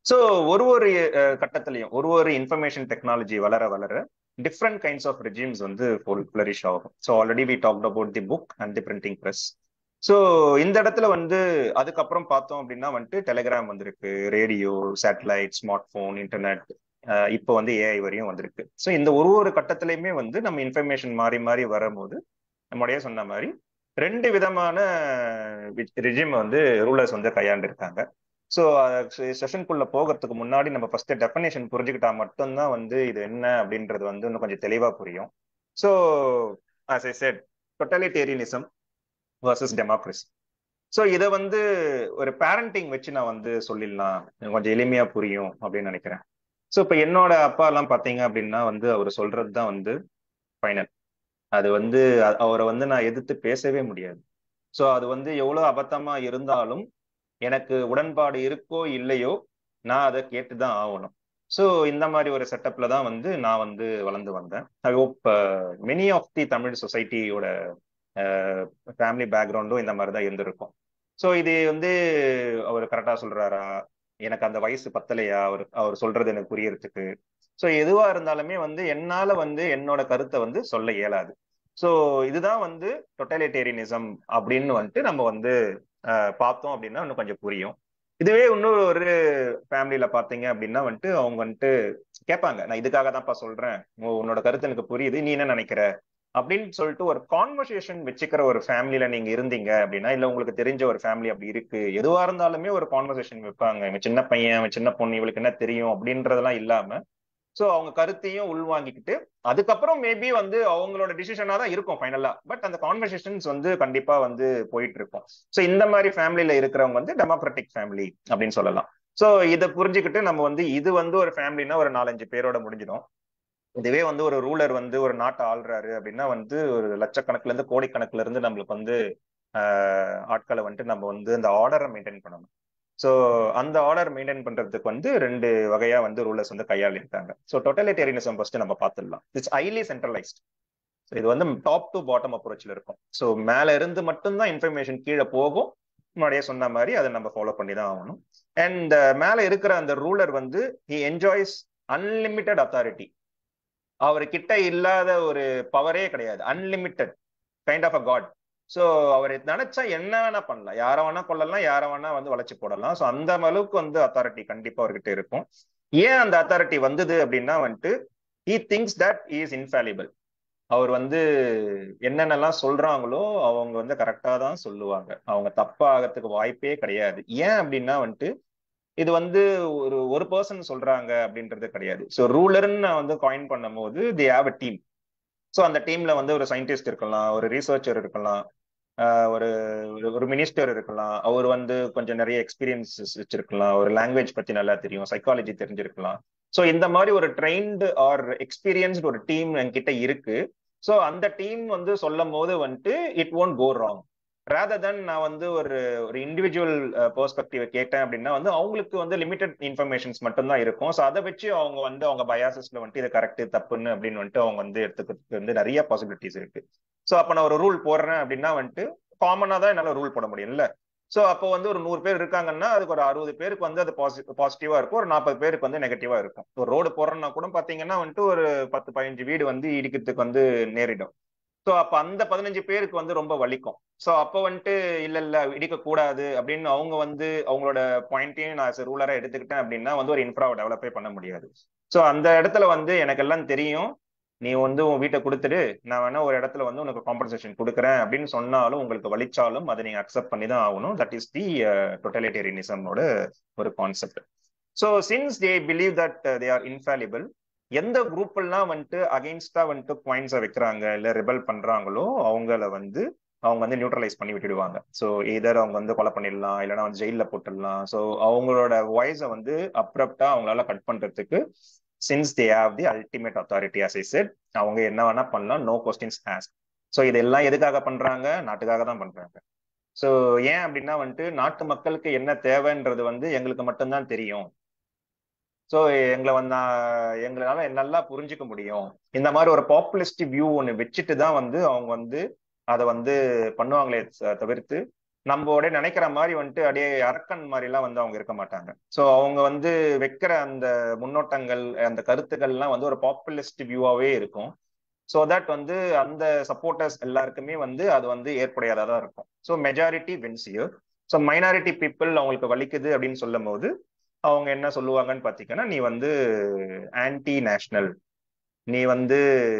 so ஒரு ஒரு கட்டத்திலையும் ஒரு ஒரு இன்ஃபர்மேஷன் டெக்னாலஜி வளர வளர டிஃப்ரெண்ட் கைண்ட்ஸ் ஆஃப் ரெஜிம்ஸ் வந்து ஃபிளரிஷ் ஆகும் so already we talk about the book and the printing press so இந்த இடத்துல வந்து அதுக்கப்புறம் பார்த்தோம் அப்படின்னா வந்துட்டு டெலிகிராம் வந்திருக்கு radio satellite smart phone internet இப்போ வந்து ஏஐ வரையும் வந்திருக்கு ஸோ இந்த ஒரு ஒரு கட்டத்திலையுமே வந்து நம்ம இன்ஃபர்மேஷன் மாறி மாறி வரும்போது நம்முடைய சொன்ன மாதிரி ரெண்டு விதமான ரிஜிம் வந்து ரூலர்ஸ் வந்து கையாண்டிருக்காங்க ஸோ செஷனுக்குள்ள போகிறதுக்கு முன்னாடி நம்ம ஃபர்ஸ்ட் டெஃபனேஷன் புரிஞ்சுக்கிட்டா மட்டும்தான் வந்து இது என்ன அப்படின்றது வந்து இன்னும் கொஞ்சம் தெளிவா புரியும் so as I said totalitarianism versus democracy so இதை வந்து ஒரு பேரண்டிங் வச்சு நான் வந்து சொல்லிடலாம் கொஞ்சம் எளிமையா புரியும் அப்படின்னு நினைக்கிறேன் ஸோ இப்போ என்னோட அப்பா எல்லாம் பார்த்தீங்க அப்படின்னா வந்து அவர் சொல்றது தான் வந்து ஃபைனல் அது வந்து அவரை வந்து நான் எதிர்த்து பேசவே முடியாது ஸோ அது வந்து எவ்வளோ அபத்தமா இருந்தாலும் எனக்கு உடன்பாடு இருக்கோ இல்லையோ நான் அதை கேட்டுதான் ஆகணும் ஸோ இந்த மாதிரி ஒரு செட்டப்ல தான் வந்து நான் வந்து வளர்ந்து வந்தேன் I hope many of the Tamil சொசைட்டியோட ஃபேமிலி பேக்ரவுண்டும் இந்த மாதிரி தான் இருந்திருக்கும் ஸோ இது வந்து அவர் கரெக்டாக சொல்றாரா எனக்கு அந்த வயசு பத்தலையா அவர் அவர் சொல்றது எனக்கு புரியறதுக்கு ஸோ எதுவா இருந்தாலுமே வந்து என்னால வந்து என்னோட கருத்தை வந்து சொல்ல இயலாது ஸோ இதுதான் வந்து டொட்டாலிட்டேரியனிசம் அப்படின்னு வந்துட்டு நம்ம வந்து பார்த்தோம் அப்படின்னா இன்னும் கொஞ்சம் புரியும் இதுவே இன்னொரு ஒரு ஃபேமிலியில பாத்தீங்க அப்படின்னா வந்துட்டு அவங்க வந்துட்டு கேட்பாங்க நான் இதுக்காக தான்ப்பா சொல்றேன் உன்னோட கருத்து எனக்கு புரியுது நீ என்ன நினைக்கிற அப்படின்னு சொல்லிட்டு ஒரு கான்வர்சேஷன் வச்சுக்கிற ஒரு ஃபேமிலியில நீங்க இருந்தீங்க அப்படின்னா இல்ல உங்களுக்கு தெரிஞ்ச ஒரு ஃபேமிலி அப்படி இருக்கு எதுவா இருந்தாலுமே ஒரு கான்வர்சேஷன் வைப்பாங்க இவன் சின்ன பையன் அவன் சின்ன பொண்ணு இவளுக்கு என்ன தெரியும் அப்படின்றதெல்லாம் இல்லாம ஸோ அவங்க கருத்தையும் உள்வாங்கிக்கிட்டு அதுக்கப்புறம் மேபி வந்து அவங்களோட டிசிஷனா தான் இருக்கும் ஃபைனலா பட் அந்த கான்வர்சேஷன்ஸ் வந்து கண்டிப்பா வந்து போயிட்டு இருக்கும் ஸோ இந்த மாதிரி ஃபேமிலியில இருக்கிறவங்க வந்து டெமோக்ராட்டிக் ஃபேமிலி அப்படின்னு சொல்லலாம் ஸோ இதை புரிஞ்சுக்கிட்டு நம்ம வந்து இது வந்து ஒரு ஃபேமிலினா ஒரு நாலஞ்சு பேரோட முடிஞ்சிடும் இதுவே வந்து ஒரு ரூலர் வந்து ஒரு நாட்டை ஆள்றாரு அப்படின்னா வந்து ஒரு லட்சக்கணக்குல இருந்து கோடிக்கணக்குல இருந்து நம்மளுக்கு வந்து ஆட்களை வந்துட்டு நம்ம வந்து அந்த ஆர்டரை மெயின்டைன் பண்ணணும் ஸோ அந்த ஆர்டர் மெயின்டைன் பண்றதுக்கு வந்து ரெண்டு வகையா வந்து ரூலர்ஸ் வந்து கையாளிருக்காங்க ஸோ டொட்டலிட்டேரியனிசம் ஃபர்ஸ்ட் நம்ம பார்த்துடலாம் இட்ஸ் ஹைலி சென்ட்ரலைஸ்ட் இது வந்து டாப் டு பாட்டம் அப்ரோச்ல இருக்கும் ஸோ மேல இருந்து மட்டும்தான் இன்ஃபர்மேஷன் கீழே போகும் முன்னாடியே சொன்ன மாதிரி அதை நம்ம ஃபாலோ பண்ணி தான் ஆகணும் அண்ட் மேல இருக்கிற அந்த ரூலர் வந்து ஹி என்ஜாய்ஸ் அன்லிமிட்டெட் அத்தாரிட்டி அவர் கிட்ட இல்லாத ஒரு பவரே கிடையாது unlimited kind of a god so அவர் நினைச்சா என்ன வேணா பண்ணலாம் யார வேணா கொள்ளலாம் யார வேணா வந்து வளைச்சு போடலாம் ஸோ அந்த அளவுக்கு வந்து அத்தாரிட்டி கண்டிப்பா அவர்கிட்ட இருக்கும் ஏன் அந்த அத்தாரிட்டி வந்தது அப்படின்னா வந்துட்டு he thinks that is infallible அவர் வந்து என்னென்னலாம் சொல்றாங்களோ அவங்க வந்து கரெக்டா தான் சொல்லுவாங்க அவங்க தப்பாகிறதுக்கு வாய்ப்பே கிடையாது ஏன் அப்படின்னா வந்துட்டு இது வந்து ஒரு ஒரு பர்சன் சொல்றாங்க அப்படின்றது கிடையாது ஸோ ரூலர்னு வந்து காயின் பண்ணும் போது they have a team so அந்த டீம்ல வந்து ஒரு சயின்டிஸ்ட் இருக்கலாம் ஒரு ரீசர்ச்சர் இருக்கலாம் ஒரு ஒரு மினிஸ்டர் இருக்கலாம் அவர் வந்து கொஞ்சம் நிறைய எக்ஸ்பீரியன்சஸ் வச்சிருக்கலாம் ஒரு லாங்குவேஜ் பத்தி நல்லா தெரியும் சைக்காலஜி தெரிஞ்சிருக்கலாம் ஸோ இந்த மாதிரி ஒரு ட்ரெயின்டு ஆர் எக்ஸ்பீரியன்ஸ்டு ஒரு டீம் என்கிட்ட இருக்கு ஸோ அந்த டீம் வந்து சொல்லும் போது வந்துட்டு it won't go wrong rather than நான் வந்து ஒரு ஒரு இண்டிவிஜுவல் பெர்ஸ்பெக்டிவ் கேட்டேன் அப்படின்னா வந்து அவங்களுக்கு வந்து லிமிடெட் இன்ஃபர்மேஷன்ஸ் மட்டும்தான் இருக்கும் ஸோ அதை வச்சு அவங்க வந்து அவங்க பயாசஸ்ல வந்துட்டு இது கரெக்ட் தப்புன்னு அப்படின்னு வந்துட்டு அவங்க வந்து எடுத்துக்கிறதுக்கு வந்து நிறைய பாசிபிலிட்டிஸ் இருக்கு ஸோ அப்போ நான் ஒரு ரூல் போடுறேன் அப்படின்னா வந்துட்டு காமனா தான் என்னால் ரூல் போட முடியும்ல ஸோ அப்போ வந்து ஒரு நூறு பேர் இருக்காங்கன்னா அதுக்கு ஒரு அறுபது பேருக்கு வந்து அது பாசிட்டிவா இருக்கும் ஒரு நாற்பது பேருக்கு வந்து நெகட்டிவா இருக்கும் ஒரு ரோடு போடுறோம்னா கூட பாத்தீங்கன்னா வந்துட்டு ஒரு பத்து பதினஞ்சு வீடு வந்து இடிக்கிறதுக்கு வந்து நேரிடும் ஸோ அப்போ அந்த பதினஞ்சு பேருக்கு வந்து ரொம்ப வலிக்கும் ஸோ அப்போ வந்துட்டு இல்ல இல்ல இடிக்க கூடாது அப்படின்னு அவங்க வந்து அவங்களோட பாயிண்ட்டையும் நான் ரூலரா எடுத்துக்கிட்டேன் அப்படின்னா வந்து ஒரு இன்ஃப்ராவை டெவலப்பே பண்ண முடியாது ஸோ அந்த இடத்துல வந்து எனக்கு எல்லாம் தெரியும் நீ வந்து உன் வீட்டை கொடுத்துட்டு நான் வேணா ஒரு இடத்துல வந்து உனக்கு காம்பன்சேஷன் கொடுக்குறேன் அப்படின்னு சொன்னாலும் உங்களுக்கு வலிச்சாலும் அதை நீங்க அக்செப்ட் பண்ணி தான் ஆகணும் தட் இஸ் தி டொட்டலிட்டேரியனிசமோட ஒரு concept so since they believe that they are infallible எந்த குரூப் எல்லாம் வந்துட்டு அகெயின்ஸ்டா வந்துட்டு பாயிண்ட்ஸை வைக்கிறாங்க இல்ல ரிபல் பண்றாங்களோ அவங்கள வந்து அவங்க வந்து நியூட்ரலைஸ் பண்ணி விட்டுடுவாங்க ஸோ எதர் அவங்க வந்து கொலை பண்ணிடலாம் இல்லைன்னா வந்து ஜெயில போட்டுடலாம் ஸோ அவங்களோட வாய்ஸை வந்து அப்ரப்டா அவங்களால கட் பண்றதுக்கு since they have the ultimate authority as I said அவங்க என்ன வேணா பண்ணலாம் நோ கொஸ்டின்ஸ் ஆஸ்க் ஸோ இதெல்லாம் எதுக்காக பண்றாங்க நாட்டுக்காக தான் பண்றாங்க ஸோ ஏன் அப்படின்னா வந்துட்டு நாட்டு மக்களுக்கு என்ன தேவைன்றது வந்து எங்களுக்கு மட்டும்தான் தெரியும் ஸோ எங்களை வந்து எங்களால நல்லா புரிஞ்சுக்க முடியும் இந்த மாதிரி ஒரு பாப்புலிஸ்ட் வியூ ஒன்று வச்சுட்டு தான் வந்து அவங்க வந்து அதை வந்து பண்ணுவாங்களே தவிர்த்து நம்மளோட நினைக்கிற மாதிரி வந்துட்டு அப்படியே அரக்கன் மாதிரி எல்லாம் வந்து அவங்க இருக்க மாட்டாங்க ஸோ அவங்க வந்து வைக்கிற அந்த முன்னோட்டங்கள் அந்த கருத்துக்கள்லாம் வந்து ஒரு பாப்புலிஸ்ட் வியூவாவே இருக்கும் ஸோ தட் வந்து அந்த சப்போர்ட்டர்ஸ் எல்லாருக்குமே வந்து அது வந்து ஏற்புடையதாக தான் இருக்கும் so majority wins you so minority people அவங்களுக்கு வலிக்குது அப்படின்னு சொல்லும் போது அவங்க என்ன சொல்லுவாங்கன்னு பார்த்தீங்கன்னா நீ வந்து ஆன்டி நேஷனல் நீ வந்து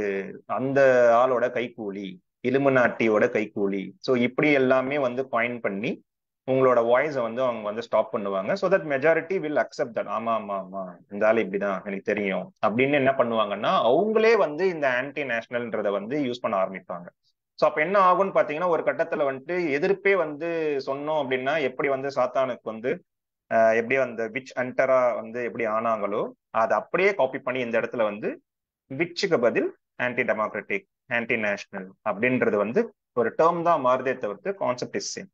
அந்த ஆளோட கைக்கூலி இலுமினாட்டியோட கைக்கூலி ஸோ இப்படி எல்லாமே வந்து காயின் பண்ணி உங்களோட வாய்ஸை வந்து அவங்க வந்து ஸ்டாப் பண்ணுவாங்க so that majority will accept that ஆமா ஆமா ஆமா இந்த ஆள் இப்படிதான் எனக்கு தெரியும் அப்படின்னு என்ன பண்ணுவாங்கன்னா அவங்களே வந்து இந்த ஆன்டி நேஷனல்ன்றத வந்து யூஸ் பண்ண ஆரம்பிப்பாங்க ஸோ அப்போ என்ன ஆகும்னு பார்த்தீங்கன்னா ஒரு கட்டத்தில் வந்துட்டு எதிர்ப்பே வந்து சொன்னோம் அப்படின்னா எப்படி வந்து சாத்தானுக்கு வந்து எப்படி அந்த விச் அண்டரா வந்து எப்படி ஆனாங்களோ அதை அப்படியே காப்பி பண்ணி இந்த இடத்துல வந்து விச்சுக்கு பதில் ஆன்டி டெமோக்ராட்டிக் ஆன்டி நேஷனல் அப்படின்றது வந்து ஒரு டேர்ம் தான் மாறுதே தவிர்த்து கான்செப்ட் இஸ் சேம்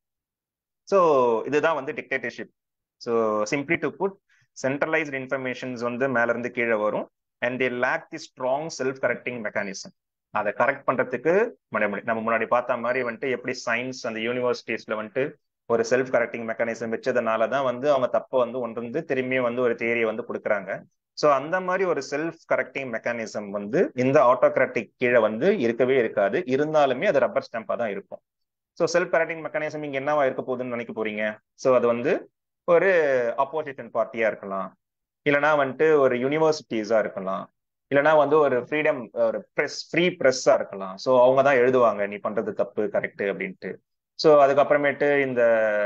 ஸோ இதுதான் வந்து dictatorship so simply to put centralised informations வந்து மேல இருந்து கீழே வரும் and they lack the strong self correcting mechanism அதை கரெக்ட் பண்றதுக்கு நம்ம முன்னாடி பார்த்த மாதிரி வந்துட்டு எப்படி சயின்ஸ் அந்த யூனிவர்சிட்டிஸ்ல வந்துட்டு ஒரு செல்ஃப் கரெக்டிங் மெக்கானிசம் வச்சதுனால தான் வந்து அவங்க தப்பை வந்து ஒன்று வந்து திரும்பியும் வந்து ஒரு தேரியை வந்து கொடுக்குறாங்க ஸோ அந்த மாதிரி ஒரு செல்ஃப் கரெக்டிங் மெக்கானிசம் வந்து இந்த ஆட்டோகிராட்டிக் கீழே வந்து இருக்கவே இருக்காது இருந்தாலுமே அது ரப்பர் ஸ்டாம்பாக தான் இருக்கும் ஸோ செல்ஃப் கரெக்டிங் மெக்கானிசம் இங்கே என்னவா இருக்க போகுதுன்னு நினைக்க போறீங்க ஸோ அது வந்து ஒரு அப்போசிஷன் பார்ட்டியா இருக்கலாம் இல்லைனா வந்துட்டு ஒரு யூனிவர்சிட்டிஸா இருக்கலாம் இல்லைனா வந்து ஒரு ஃப்ரீடம் ஒரு ப்ரெஸ் ஃப்ரீ ப்ரெஸ்ஸா இருக்கலாம் ஸோ அவங்க தான் எழுதுவாங்க நீ பண்றது தப்பு கரெக்ட் அப்படின்ட்டு ஸோ அதுக்கப்புறமேட்டு இந்த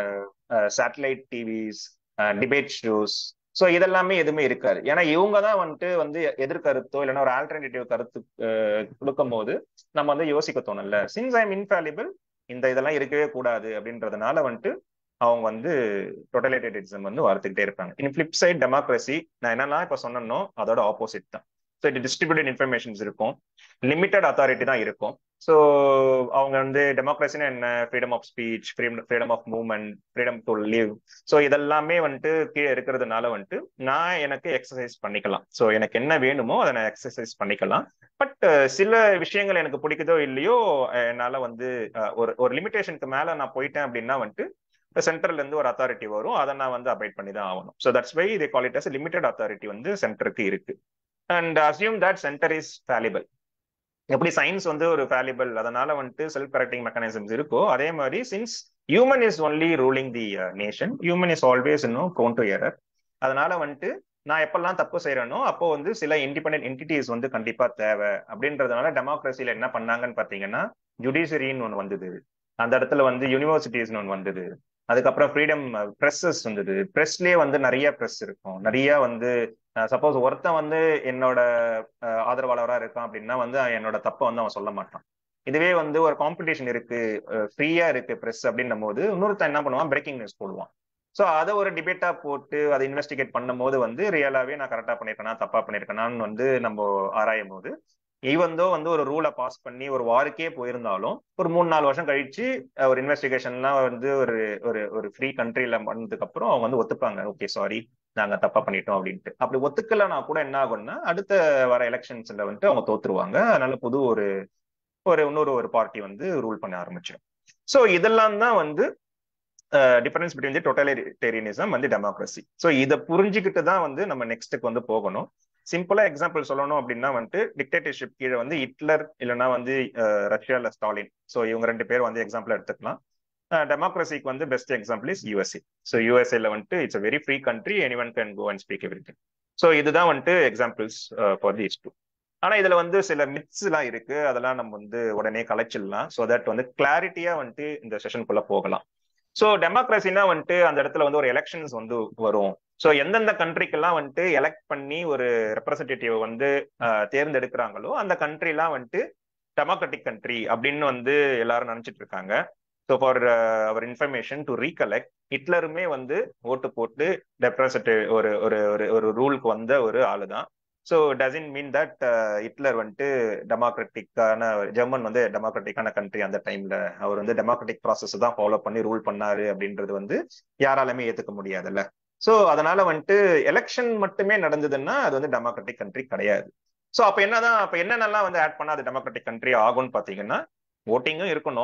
satellite TVs debate shows so இதெல்லாமே எதுவுமே இருக்காது ஏன்னா இவங்க தான் வந்துட்டு வந்து எதிர்கருத்தோ இல்லைன்னா ஒரு ஆல்டர்னேட்டிவ் கருத்து கொடுக்கும் போது நம்ம வந்து யோசிக்க தோணும்ல சின்ஸ் ஐ எம் இன்ஃபாலிபிள் இந்த இதெல்லாம் இருக்கவே கூடாது அப்படின்றதுனால வந்துட்டு அவங்க வந்து டொட்டலைட்டேட்டிசம் வந்து வளர்த்துக்கிட்டே இருப்பாங்க இன் ஃபிளிப் சைட் டெமோக்ரஸி நான் என்னெல்லாம் இப்போ சொன்னனோ அதோட ஆப்போசிட் தான் ஸோ இது டிஸ்ட்ரிபியூட்டட் இன்ஃபர்மேஷன்ஸ் இருக்கும் லிமிட்டட் அத்தாரிட்டி தான் இருக்கும் ஸோ அவங்க வந்து டெமோக்ரஸினா என்ன freedom of speech freedom of movement freedom to live so இதெல்லாமே வந்துட்டு கீழே இருக்கிறதுனால வந்துட்டு நான் எனக்கு எக்ஸசைஸ் பண்ணிக்கலாம் ஸோ எனக்கு என்ன வேணுமோ அதை நான் எக்ஸசைஸ் பண்ணிக்கலாம் பட் சில விஷயங்கள் எனக்கு பிடிக்குதோ இல்லையோ என்னால் வந்து ஒரு ஒரு லிமிடேஷனுக்கு மேலே நான் போயிட்டேன் அப்படின்னா வந்துட்டு சென்ட்ரல்ல இருந்து ஒரு அத்தாரிட்டி வரும் அதை நான் வந்து அபைட் பண்ணி தான் ஆகணும் ஸோ தட்ஸ் வை இதே call it as limited authority வந்து சென்டருக்கு இருக்கு and assume that centre is fallible எப்படி சயின்ஸ் வந்து ஒரு ஃபேலிபிள் அதனால வந்துட்டு செல்ஃப் கரெக்டிங் மெக்கானிசம்ஸ் இருக்கோ அதே மாதிரி since human is only ruling the nation human is always இன்னும் ப்ரோன் டு எரர் அதனால வந்துட்டு நான் எப்பெல்லாம் தப்பு செய்யறேனோ அப்போ வந்து சில இண்டிபெண்டன்ட் என்டிட்டிஸ் வந்து கண்டிப்பா தேவை அப்படின்றதுனால டெமோக்ரஸில என்ன பண்ணாங்கன்னு பாத்தீங்கன்னா ஜுடிஷியரின்னு ஒன்று வந்தது அந்த இடத்துல வந்து யூனிவர்சிட்டிஸ்னு ஒன்று வந்தது அதுக்கப்புறம் ஃப்ரீடம் ப்ரெஸ்ஸஸ் வந்தது ப்ரெஸ்லயே வந்து நிறைய ப்ரெஸ் இருக்கும் நிறைய வந்து சப்போஸ் ஒருத்தன் வந்து என்னோட ஆதரவாளராக இருக்கான் அப்படின்னா வந்து என்னோட தப்பை வந்து அவன் சொல்ல மாட்டான் இதுவே வந்து ஒரு காம்படிஷன் இருக்கு ஃப்ரீயா இருக்கு ப்ரெஸ் அப்படின்னும் போது இன்னொருத்தன் என்ன பண்ணுவான் பிரேக்கிங் நியூஸ் போடுவான் ஸோ அதை ஒரு டிபேட்டா போட்டு அதை இன்வெஸ்டிகேட் பண்ணும் போது வந்து ரியலாவே நான் கரெக்டா பண்ணிருக்கேனா தப்பா பண்ணிருக்கேனான்னு வந்து நம்ம ஆராயும் போது ஈவந்தோ வந்து ஒரு ரூலை பாஸ் பண்ணி ஒரு வாருக்கே போயிருந்தாலும் ஒரு மூணு நாலு வருஷம் கழிச்சு ஒரு இன்வெஸ்டிகேஷன்லாம் வந்து ஒரு ஒரு ஒரு ஃப்ரீ கண்ட்ரில பண்ணதுக்கு அப்புறம் அவங்க வந்து ஒத்துப்பாங்க ஓகே சாரி நாங்க தப்பா பண்ணிட்டோம் அப்படின்ட்டு அப்படி ஒத்துக்கலனா கூட என்ன ஆகும்னா அடுத்த வர எலெக்ஷன்ஸ்ல வந்துட்டு அவங்க தோத்துருவாங்க அதனால புது ஒரு ஒரு இன்னொரு ஒரு பார்ட்டி வந்து ரூல் பண்ண ஆரம்பிச்சிடும் ஸோ இதெல்லாம் தான் வந்து டிஃபரன்ஸ் பிட்வீன் தி டோட்டலிட்டேரியனிசம் வந்து டெமோக்ரஸி ஸோ இதை புரிஞ்சுக்கிட்டு தான் வந்து நம்ம நெக்ஸ்ட்டுக்கு வந்து போகணும் சிம்பிளா எக்ஸாம்பிள் சொல்லணும் அப்படின்னா வந்துட்டு டிக்டேட்டர்ஷிப் கீழே வந்து ஹிட்லர் இல்லைன்னா வந்து ரஷ்யால ஸ்டாலின் ஸோ இவங்க ரெண்டு பேர் வந்து எக்ஸாம்பிள் எடுத்துக்கலாம் டெமோக்ரஸிக்கு வந்து best example is USA so யூஎஸ்ஏல வந்துட்டு it's a very free country anyone can go and speak everything so இதுதான் வந்துட்டு எக்ஸாம்பிள்ஸ் ஃபார் தி டூ ஆனா இதுல வந்து சில மித்ஸ் எல்லாம் இருக்கு அதெல்லாம் நம்ம வந்து உடனே கலைச்சிடலாம் ஸோ தட் வந்து கிளாரிட்டியா வந்துட்டு இந்த செஷனுக்குள்ள போகலாம் ஸோ டெமோக்ரஸினா வந்துட்டு அந்த இடத்துல வந்து ஒரு எலெக்ஷன்ஸ் வந்து வரும் ஸோ எந்தெந்த கண்ட்ரிக்கெல்லாம் வந்துட்டு எலெக்ட் பண்ணி ஒரு ரெப்ரசன்டேட்டிவ் வந்து தேர்ந்தெடுக்கிறாங்களோ அந்த கண்ட்ரிலாம் வந்துட்டு டெமோக்ராட்டிக் கண்ட்ரி அப்படின்னு வந்து எல்லாரும் நினைச்சிட்டு இருக்காங்க so for our information to recollect ஹிட்லருமே வந்து ஓட்டு போட்டு ரெப்ரசன்டேட்டிவ் ஒரு ஒரு ஒரு ஒரு ரூலுக்கு வந்த ஒரு ஆளு தான் so doesn't mean that Hitler வந்துட்டு டெமோக்ராட்டிக்கான ஜெர்மன் வந்து டெமோக்ராட்டிக்கான கண்ட்ரி அந்த டைம்ல அவர் வந்து டெமோக்ராட்டிக் ப்ராசஸ் தான் ஃபாலோ பண்ணி ரூல் பண்ணாரு அப்படின்றது வந்து யாராலுமே ஏத்துக்க முடியாதுல்ல ஸோ அதனால வந்துட்டு எலெக்ஷன் மட்டுமே நடந்ததுன்னா அது வந்து டெமோக்ராட்டிக் கண்ட்ரி கிடையாது ஸோ அப்போ என்னதான் அப்போ என்னென்னலாம் வந்து ஆட் பண்ணா அது டெமோக்ராட்டிக் கண்ட்ரி ஆகும்னு பார்த்தீங்கன்னா ஓட்டிங்கும் இருக்கணும்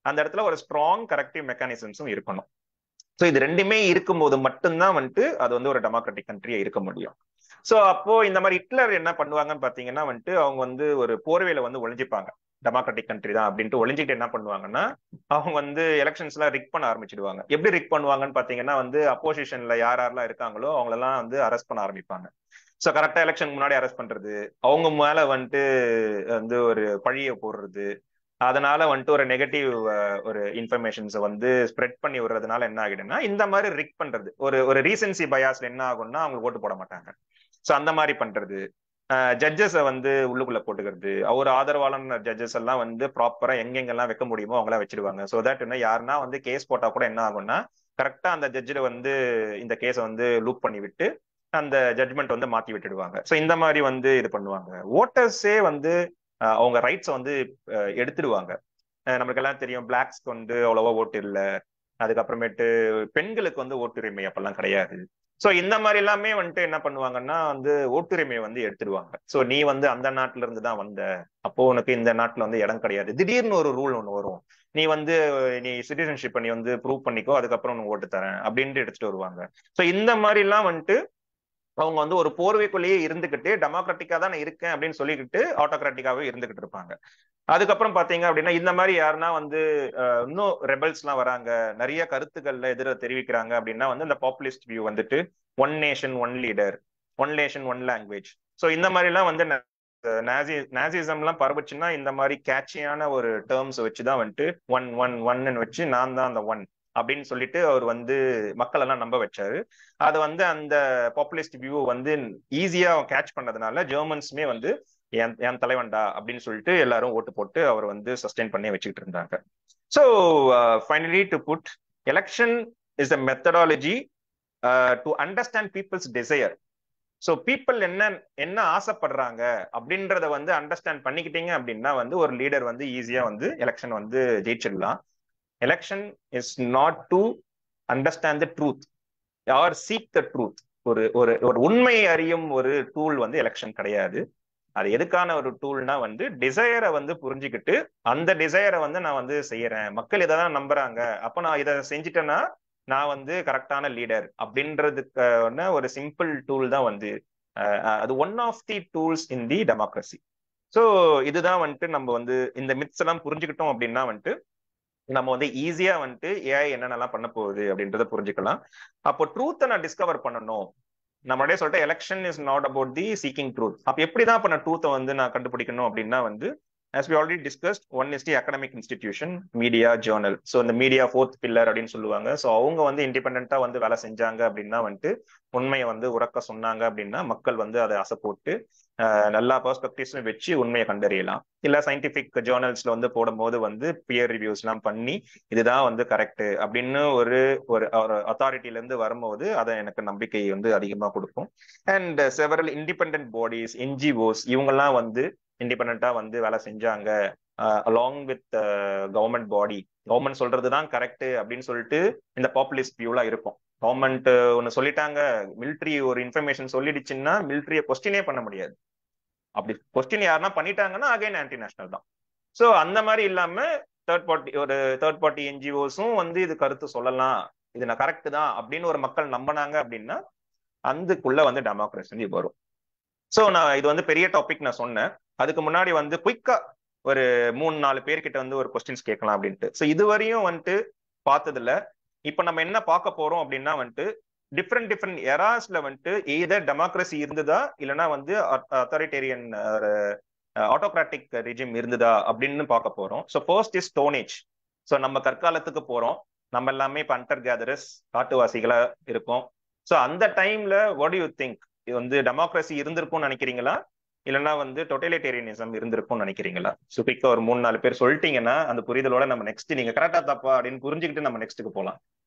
அந்த இடத்துல ஒரு ஸ்ட்ராங் கரெக்டிவ் மெக்கானிசம்ஸும் இருக்கணும் ஸோ இது ரெண்டுமே இருக்கும்போது மட்டும்தான் வந்துட்டு அது வந்து ஒரு டெமோக்ராட்டிக் கண்ட்ரியா இருக்க முடியும் ஸோ அப்போ இந்த மாதிரி ஹிட்லர் என்ன பண்ணுவாங்கன்னு பாத்தீங்கன்னா வந்துட்டு அவங்க வந்து ஒரு போர்வையில வந்து ஒளிஞ்சிப்பாங்க டெமோக்ராட்டிக் கண்ட்ரி தான் அப்படின்ட்டு ஒளிஞ்சிக்கிட்டு என்ன பண்ணுவாங்கன்னா அவங்க வந்து எலெக்ஷன்ஸ் எல்லாம் ரிக் பண்ண ஆரம்பிச்சிடுவாங்க எப்படி ரிக் பண்ணுவாங்கன்னு பாத்தீங்கன்னா வந்து அப்போசிஷன்ல யார் யாரெல்லாம் இருக்காங்களோ அவங்களெல்லாம் வந்து அரெஸ்ட் பண்ண ஆரம்பிப்பாங்க ஸோ கரெக்டா எலெக்ஷன் முன்னாடி அரெஸ்ட் பண்றது அவங்க மேல வந்துட்டு வந்து ஒரு பழிய போடுறது அதனால வந்துட்டு ஒரு நெகட்டிவ் ஒரு இன்ஃபர்மேஷன்ஸை வந்து ஸ்ப்ரெட் பண்ணி விடுறதுனால என்ன ஆகிடும்னா இந்த மாதிரி ரிக் பண்றது ஒரு ஒரு ரீசன்சி பயாஸ்ல என்ன ஆகும்னா அவங்க ஓட்டு போட மாட்டாங்க ஸோ அந்த மாதிரி பண்றது ஜட்ஜஸை வந்து உள்ளுக்குள்ள போட்டுக்கிறது அவர் ஆதரவாளன் ஜட்ஜஸ் எல்லாம் வந்து ப்ராப்பரா எங்கெங்கெல்லாம் வைக்க முடியுமோ அவங்களாம் வச்சிருவாங்க ஸோ தட் என்ன யாருன்னா வந்து கேஸ் போட்டா கூட என்ன ஆகும்னா கரெக்டா அந்த ஜட்ஜில் வந்து இந்த கேஸை வந்து லூப் பண்ணி விட்டு அந்த ஜட்மெண்ட் வந்து மாத்தி விட்டுடுவாங்க ஸோ இந்த மாதிரி வந்து இது பண்ணுவாங்க ஓட்டர்ஸே வந்து அவங்க ரைட்ஸை வந்து எடுத்துடுவாங்க நம்மளுக்கு எல்லாம் தெரியும் பிளாக்ஸ்க்கு வந்து அவ்வளவா ஓட்டு இல்லை அதுக்கப்புறமேட்டு பெண்களுக்கு வந்து ஓட்டுரிமை அப்பெல்லாம் கிடையாது ஸோ இந்த மாதிரி எல்லாமே வந்துட்டு என்ன பண்ணுவாங்கன்னா வந்து ஓட்டுரிமையை வந்து எடுத்துடுவாங்க ஸோ நீ வந்து அந்த நாட்டுல இருந்து தான் வந்த அப்போ உனக்கு இந்த நாட்டுல வந்து இடம் கிடையாது திடீர்னு ஒரு ரூல் ஒன்று வரும் நீ வந்து நீ சிட்டிசன்ஷிப் நீ வந்து ப்ரூவ் பண்ணிக்கோ அதுக்கப்புறம் உனக்கு ஓட்டு தரேன் அப்படின்ட்டு எடுத்துட்டு வருவாங்க ஸோ இந்த மாதிரி எல்லாம் வந்துட்டு அவங்க வந்து ஒரு போர்வைக்குள்ளேயே இருந்துகிட்டு டெமோக்ராட்டிக்கா தான் இருக்கேன் அப்படின்னு சொல்லிக்கிட்டு ஆட்டோகிராட்டிக்காவே இருந்துகிட்டு இருப்பாங்க அதுக்கப்புறம் பாத்தீங்க அப்படின்னா இந்த மாதிரி யாருன்னா வந்து இன்னும் ரெபல்ஸ் எல்லாம் வராங்க நிறைய கருத்துக்கள்ல எதிர தெரிவிக்கிறாங்க அப்படின்னா வந்து இந்த பாப்புலிஸ்ட் வியூ வந்துட்டு one nation one leader one nation one language so இந்த மாதிரி எல்லாம் வந்து நாசி நாசிசம் எல்லாம் பரவுச்சுன்னா இந்த மாதிரி கேட்சியான ஒரு டேர்ம்ஸ் வச்சுதான் வந்துட்டு ஒன் ஒன் ஒன்னு வச்சு நான் தான் அந்த ஒன் அப்படின்னு சொல்லிட்டு அவர் வந்து மக்கள் எல்லாம் நம்ப வச்சாரு அது வந்து அந்த பாப்புலிஸ்ட் வியூ வந்து ஈஸியா கேட்ச் பண்ணதுனால ஜெர்மன்ஸுமே வந்து என் என் தலைவன்டா அப்படின்னு சொல்லிட்டு எல்லாரும் ஓட்டு போட்டு அவர் வந்து சஸ்டெயின் பண்ணி வச்சுக்கிட்டு இருந்தாங்க so finally to put election is a methodology to understand people's desire so people என்ன என்ன ஆசைப்படுறாங்க அப்படின்றத வந்து அண்டர்ஸ்டாண்ட் பண்ணிக்கிட்டீங்க அப்படின்னா வந்து ஒரு லீடர் வந்து ஈஸியா வந்து எலெக்ஷன் வந்து ஜெயிச்சிடலாம் election is not to understand the truth or seek the truth ஒரு ஒரு ஒரு உண்மை அறியும் ஒரு டூல் வந்து எலெக்ஷன் கிடையாது அது எதுக்கான ஒரு டூல்னா வந்து டிசையரை வந்து புரிஞ்சுக்கிட்டு அந்த டிசையரை வந்து நான் வந்து செய்யறேன் மக்கள் இதை தான் நம்புறாங்க அப்ப நான் இதை செஞ்சுட்டேன்னா நான் வந்து கரெக்டான லீடர் அப்படின்றதுக்கான ஒரு சிம்பிள் டூல் தான் வந்து அது one of the tools in the democracy so இதுதான் வந்துட்டு நம்ம வந்து இந்த மித்ஸ் எல்லாம் புரிஞ்சுக்கிட்டோம் அப்படின்னா வந்துட்டு நம்ம வந்து ஈஸியா வந்துட்டு ஏஐ என்னென்னலாம் பண்ண போகுது அப்படின்றத புரிஞ்சுக்கலாம் அப்போ ட்ரூத்தை நான் டிஸ்கவர் பண்ணணும் நம்மளே சொல்லிட்டு election is not about the seeking truth அப்ப எப்படிதான் பண்ண ட்ரூத்தை வந்து நான் கண்டுபிடிக்கணும் அப்படின்னா வந்து as we already discussed one is the academic institution media journal so இந்த மீடியா ஃபோர்த் பில்லர் அப்படின்னு சொல்லுவாங்க ஸோ அவங்க வந்து இண்டிபெண்டா வந்து வேலை செஞ்சாங்க அப்படின்னா வந்துட்டு உண்மையை வந்து உறக்க சொன்னாங்க அப்படின்னா மக்கள் வந்து அதை அசை போட்டு நல்லா பெர்ஸ்பெக்டிவ்ஸும் வச்சு உண்மையை கண்டறியலாம் இல்ல சயின்டிபிக் ஜேர்னல்ஸ்ல வந்து போடும்போது வந்து பியர் ரிவ்யூஸ் எல்லாம் பண்ணி இதுதான் வந்து கரெக்ட் அப்படின்னு ஒரு ஒரு அத்தாரிட்டில இருந்து வரும்போது அதை எனக்கு நம்பிக்கை வந்து அதிகமா கொடுக்கும் and several independent bodies NGOs இவங்கெல்லாம் வந்து இண்டிபெண்டா வந்து வேலை செஞ்சாங்க along with government body government சொல்றதுதான் கரெக்ட் அப்படின்னு சொல்லிட்டு இந்த பாப்புலிஸ்ட் வியூலாம் இருக்கும் கவர்மெண்ட் ஒன்னு சொல்லிட்டாங்க மிலிட்ரி ஒரு இன்ஃபர்மேஷன் சொல்லிடுச்சுன்னா மிலிட்ரியை கொஸ்டினே பண்ண முடியாது அப்படி கொஸ்டின் யாருன்னா பண்ணிட்டாங்கன்னா அகைன் ஆன்டி நேஷனல் தான் ஸோ அந்த மாதிரி இல்லாம தேர்ட் பார்ட்டி ஒரு தேர்ட் பார்ட்டி என்ஜிஓஸும் வந்து இது கருத்து சொல்லலாம் இது நான் கரெக்ட் தான் அப்படின்னு ஒரு மக்கள் நம்பினாங்க அப்படின்னா அதுக்குள்ள வந்து டெமோக்ரஸி வரும் ஸோ நான் இது வந்து பெரிய டாபிக் நான் சொன்னேன் அதுக்கு முன்னாடி வந்து குயிக்கா ஒரு மூணு நாலு பேர்கிட்ட வந்து ஒரு கொஸ்டின்ஸ் கேட்கலாம் அப்படின்ட்டு ஸோ இதுவரையும் வந்துட்டு பார்த்ததுல இப்ப நம்ம என்ன பார்க்க போறோம் அப்படின்னா வந்துட்டு டிஃப்ரெண்ட் டிஃப்ரெண்ட் எராஸ்ல வந்துட்டு எதர் டெமோக்ரஸி இருந்ததா இல்லைன்னா வந்து அத்தாரிட்டேரியன் ஆட்டோகிராட்டிக் ரிஜிம் இருந்ததா அப்படின்னு பார்க்க போறோம் so first is stone age so நம்ம கற்காலத்துக்கு போறோம் நம்ம எல்லாமே இப்போ அண்டர் கேதரஸ் காட்டுவாசிகளா இருக்கோம் ஸோ அந்த டைம்ல வாட் யூ திங்க் இது வந்து டெமோக்ரஸி இருந்திருக்கும்னு நினைக்கிறீங்களா இல்லைன்னா வந்து டொட்டலிட்டேரியனிசம் இருந்திருக்கும்னு நினைக்கிறீங்களா சுபிக்க ஒரு மூணு நாலு பேர் சொல்லிட்டீங்கன்னா அந்த புரிதலோட நம்ம நெக்ஸ்ட் நீங்க கரெக்டா தப்பா அப்படின்னு புரிஞ்சுக்கிட்டு நம்ம நெக்ஸ்ட்டுக்கு போகலாம்